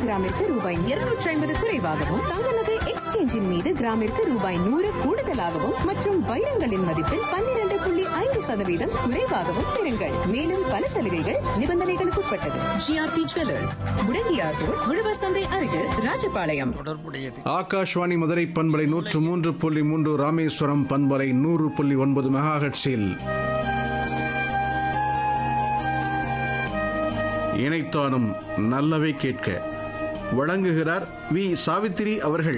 கிராமிற்கு ரூபாய் இருநூற்றி ஐம்பது குறைவாகவும் தங்க நகை எக்ஸ்சேஞ்சின் மீது கிராமிற்கு ரூபாய் நூறு கூடுதலாகவும் மற்றும் வைரங்களின் மதிப்பில் பன்னிரண்டு புள்ளி ஐந்து சதவீதம் குறைவாகவும் பெறுங்கள் மேலும் பல சலுகைகள் நிபந்தனைகளுக்கு உட்பட்டது ஜிஆர்டி ஜுவல்லர்ஸ் முடங்கியார் ரோட் உழவர் சந்தை அருகில் ராஜபாளையம் தொடர்புடையது ஆகாஷ்வாணி மதுரை பண்பலை நூற்று மூன்று புள்ளி மூன்று ராமேஸ்வரம் பண்பலை நூறு புள்ளி ஒன்பது மெகாஹெட்ஸில் இணைத்தானும் நல்லவை கேட்க வழங்குகிறார் வி சாவித்திரி அவர்கள்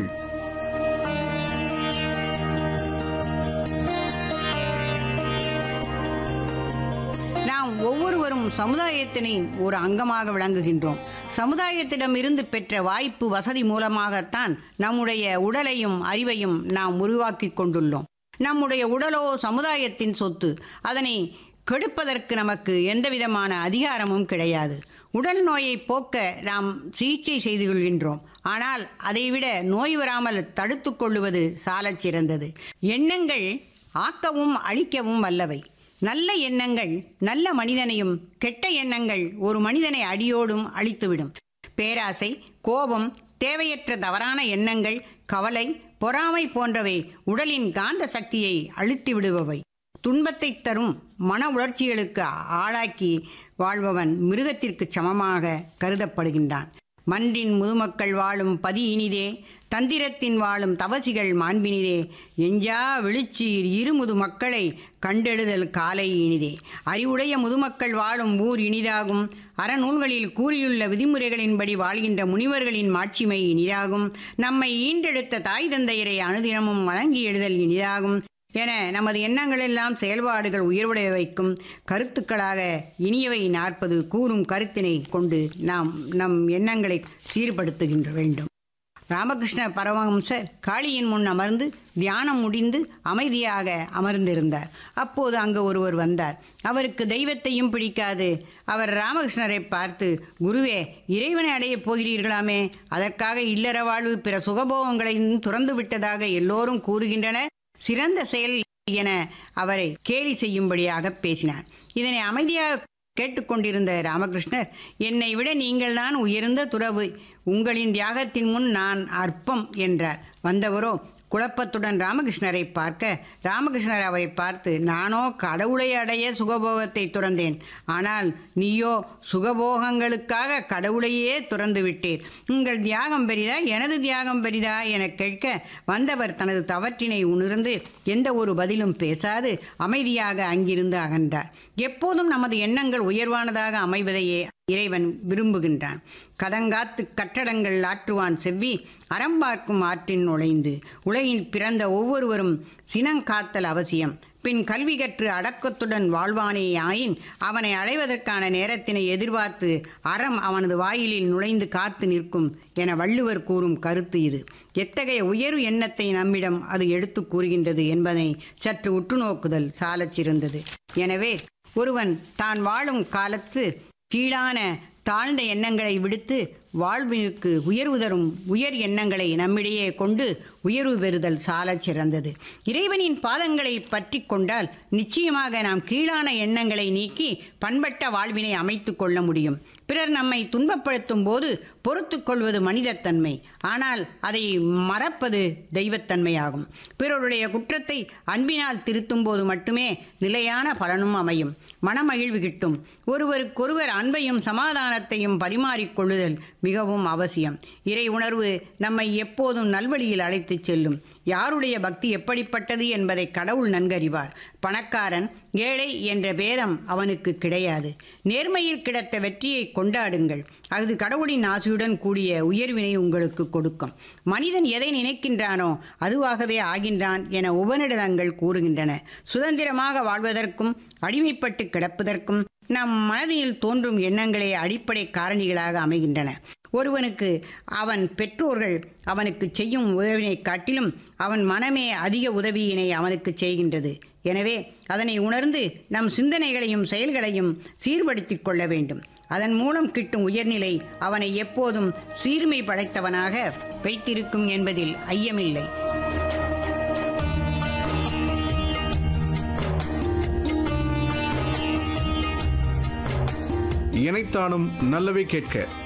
நாம் ஒவ்வொருவரும் சமுதாயத்தினின் ஒரு அங்கமாக விளங்குகின்றோம் சமுதாயத்திடமிருந்து பெற்ற வாய்ப்பு வசதி மூலமாகத்தான் நம்முடைய உடலையும் அறிவையும் நாம் உருவாக்கிக் கொண்டுள்ளோம் நம்முடைய உடலோ சமுதாயத்தின் சொத்து அதனை கெடுப்பதற்கு நமக்கு எந்தவிதமான அதிகாரமும் கிடையாது உடல் நோயை போக்க நாம் சிகிச்சை செய்து கொள்கின்றோம் ஆனால் அதைவிட நோய் வராமல் தடுத்துக் கொள்ளுவது சாலச் சிறந்தது எண்ணங்கள் ஆக்கவும் அழிக்கவும் வல்லவை நல்ல எண்ணங்கள் நல்ல மனிதனையும் கெட்ட எண்ணங்கள் ஒரு மனிதனை அடியோடும் அழித்துவிடும் பேராசை கோபம் தேவையற்ற தவறான எண்ணங்கள் கவலை பொறாமை போன்றவை உடலின் காந்த சக்தியை அழுத்தி விடுபவை துன்பத்தை தரும் மன உணர்ச்சிகளுக்கு ஆளாக்கி வாழ்பவன் மிருகத்திற்கு சமமாக கருதப்படுகின்றான் மன்றின் முதுமக்கள் வாழும் பதி இனிதே தந்திரத்தின் வாழும் தவசிகள் மாண்பினிதே எஞ்சா விழிச்சீர் இருமுது மக்களை கண்டெழுதல் காலை இனிதே அறிவுடைய முதுமக்கள் வாழும் ஊர் இனிதாகும் அறநூல்களில் கூறியுள்ள விதிமுறைகளின்படி வாழ்கின்ற முனிவர்களின் மாட்சிமை இனிதாகும் நம்மை ஈண்டெடுத்த தாய் தந்தையரை அனுதினமும் வழங்கி எழுதல் இனிதாகும் என நமது எண்ணங்களெல்லாம் செயல்பாடுகள் உயர்வுடைய வைக்கும் கருத்துக்களாக இனியவை நாற்பது கூறும் கருத்தினை கொண்டு நாம் நம் எண்ணங்களை சீர்படுத்துகின்ற வேண்டும் ராமகிருஷ்ண பரமஹம்சர் காளியின் முன் அமர்ந்து தியானம் முடிந்து அமைதியாக அமர்ந்திருந்தார் அப்போது அங்கு ஒருவர் வந்தார் அவருக்கு தெய்வத்தையும் பிடிக்காது அவர் ராமகிருஷ்ணரை பார்த்து குருவே இறைவனை அடையப் போகிறீர்களாமே அதற்காக இல்லற வாழ்வு பிற சுகபோகங்களையும் துறந்து விட்டதாக எல்லோரும் கூறுகின்றனர் சிறந்த செயல் என அவரை கேலி செய்யும்படியாக பேசினார் இதனை அமைதியாக கேட்டுக்கொண்டிருந்த ராமகிருஷ்ணர் என்னை விட நீங்கள்தான் உயர்ந்த துறவு உங்களின் தியாகத்தின் முன் நான் அற்பம் என்றார் வந்தவரோ குழப்பத்துடன் ராமகிருஷ்ணரை பார்க்க ராமகிருஷ்ணர் அவரை பார்த்து நானோ கடவுளை அடைய சுகபோகத்தை துறந்தேன் ஆனால் நீயோ சுகபோகங்களுக்காக கடவுளையே துறந்து விட்டீர் உங்கள் தியாகம் பெரிதா எனது தியாகம் பெரிதா என கேட்க வந்தவர் தனது தவற்றினை உணர்ந்து எந்த ஒரு பதிலும் பேசாது அமைதியாக அங்கிருந்து அகன்றார் எப்போதும் நமது எண்ணங்கள் உயர்வானதாக அமைவதையே இறைவன் விரும்புகின்றான் கதங்காத்து கட்டடங்கள் ஆற்றுவான் செவ்வி அறம்பார்க்கும் ஆற்றின் நுழைந்து உலகில் பிறந்த ஒவ்வொருவரும் சினங்காத்தல் அவசியம் பின் கல்வி கற்று அடக்கத்துடன் வாழ்வானே ஆயின் அவனை அடைவதற்கான நேரத்தினை எதிர்பார்த்து அறம் அவனது வாயிலில் நுழைந்து காத்து நிற்கும் என வள்ளுவர் கூறும் கருத்து இது எத்தகைய உயர்வு எண்ணத்தை நம்மிடம் அது எடுத்து கூறுகின்றது என்பதை சற்று உற்று நோக்குதல் சாலச் சிறந்தது எனவே ஒருவன் தான் வாழும் காலத்து கீழான தாழ்ந்த எண்ணங்களை விடுத்து வாழ்விற்கு உயர்வு தரும் உயர் எண்ணங்களை நம்மிடையே கொண்டு உயர்வு பெறுதல் சாலச் சிறந்தது இறைவனின் பாதங்களை பற்றி கொண்டால் நிச்சயமாக நாம் கீழான எண்ணங்களை நீக்கி பண்பட்ட வாழ்வினை அமைத்து கொள்ள முடியும் பிறர் நம்மை துன்பப்படுத்தும் போது பொறுத்து கொள்வது மனிதத்தன்மை ஆனால் அதை மறப்பது தெய்வத்தன்மையாகும் பிறருடைய குற்றத்தை அன்பினால் திருத்தும் போது மட்டுமே நிலையான பலனும் அமையும் மனமகிழ்வு கிட்டும் ஒருவருக்கொருவர் அன்பையும் சமாதானத்தையும் பரிமாறிக்கொள்ளுதல் மிகவும் அவசியம் இறை உணர்வு நம்மை எப்போதும் நல்வழியில் அழைத்துச் செல்லும் யாருடைய பக்தி எப்படிப்பட்டது என்பதை கடவுள் நன்கறிவார் பணக்காரன் ஏழை என்ற பேதம் அவனுக்கு கிடையாது நேர்மையில் கிடைத்த வெற்றியை கொண்டாடுங்கள் அது கடவுளின் ஆசையுடன் கூடிய உயர்வினை உங்களுக்கு கொடுக்கும் மனிதன் எதை நினைக்கின்றானோ அதுவாகவே ஆகின்றான் என உபநிடதங்கள் கூறுகின்றன சுதந்திரமாக வாழ்வதற்கும் அடிமைப்பட்டு கிடப்பதற்கும் நம் மனதில் தோன்றும் எண்ணங்களே அடிப்படை காரணிகளாக அமைகின்றன ஒருவனுக்கு அவன் பெற்றோர்கள் அவனுக்கு செய்யும் உதவினை காட்டிலும் அவன் மனமே அதிக உதவியினை அவனுக்கு செய்கின்றது எனவே அதனை உணர்ந்து நம் சிந்தனைகளையும் செயல்களையும் சீர்படுத்திக் கொள்ள வேண்டும் அதன் மூலம் கிட்டும் உயர்நிலை அவனை எப்போதும் சீர்மை படைத்தவனாக வைத்திருக்கும் என்பதில் ஐயமில்லை இணைத்தானும் நல்லவை கேட்க